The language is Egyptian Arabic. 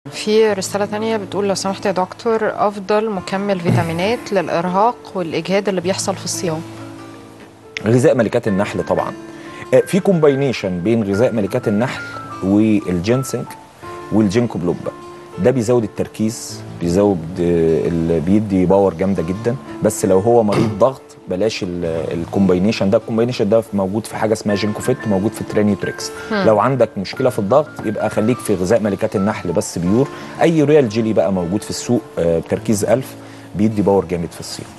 في رسالة تانية بتقول لو سمحت يا دكتور أفضل مكمل فيتامينات للإرهاق والإجهاد اللي بيحصل في الصيام غذاء ملكات النحل طبعا آه، في كومباينيشن بين غذاء ملكات النحل والجينسنج والجينكو بلوبا ده بيزود التركيز بيزود آه، ال- بيدي باور جامده جدا بس لو هو مريض ضغط بلاش ال- الكومباينيشن ده الكومباينيشن ده موجود في حاجه اسمها جينكو فيت وموجود في ترينيوتريكس مم. لو عندك مشكله في الضغط يبقى خليك في غذاء ملكات النحل بس بيور اي ريال جيلي بقى موجود في السوق آه، بتركيز 1000 بيدي باور جامد في الصيام